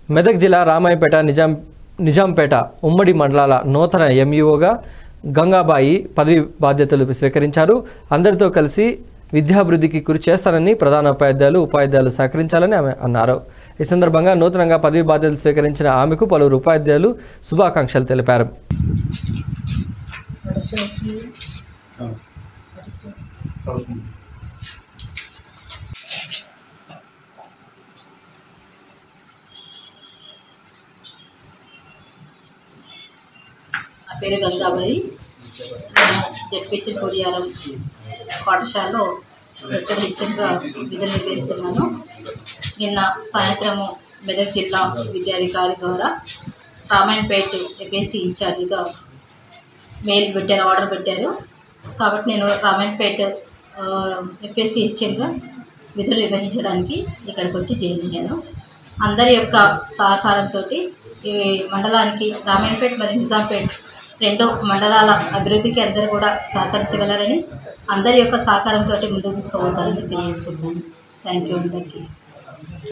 మెదక్ జిల్లా రామాయపేట నిజాం నిజాంపేట ఉమ్మడి మండలాల నూతన ఎంఈఓగా గంగాబాయి పదవి బాధ్యతలు స్వీకరించారు అందరితో కలిసి విద్యాభివృద్ధికి కృషి చేస్తానని ప్రధాన ఉపాధ్యాయులు ఉపాధ్యాయులు సహకరించాలని ఆమె అన్నారు ఈ సందర్భంగా నూతనంగా పదవి బాధ్యతలు స్వీకరించిన ఆమెకు పలువురు ఉపాధ్యాయులు శుభాకాంక్షలు తెలిపారు నా పేరు గంగాబాయి జడ్పిహెచ్ సూర్యారం పాఠశాలలో ప్రెసిడెంట్ హెచ్ఎంగా విధులు నిర్వహిస్తున్నాను నిన్న సాయంత్రము మెదక్ జిల్లా విద్యాధికారి ద్వారా రామాయణపేట ఎపిఎస్సి ఇన్ఛార్జిగా మెయిల్ పెట్టారు ఆర్డర్ పెట్టారు కాబట్టి నేను రామాయణపేట ఎపిఎస్సి హెచ్ఎంగా విధులు నిర్వహించడానికి ఇక్కడికి వచ్చి జాయిన్ అయ్యాను అందరి యొక్క సహకారంతో ఈ మండలానికి రామాయణపేట మరియు నిజాంపేట్ రెండో మండలాల అభివృద్ధికి అందరూ కూడా సహకరించగలరని అందరి యొక్క సహకారంతో ముందుకు తీసుకుపోతారని తెలియజేసుకుంటున్నాను థ్యాంక్ యూ అందరికీ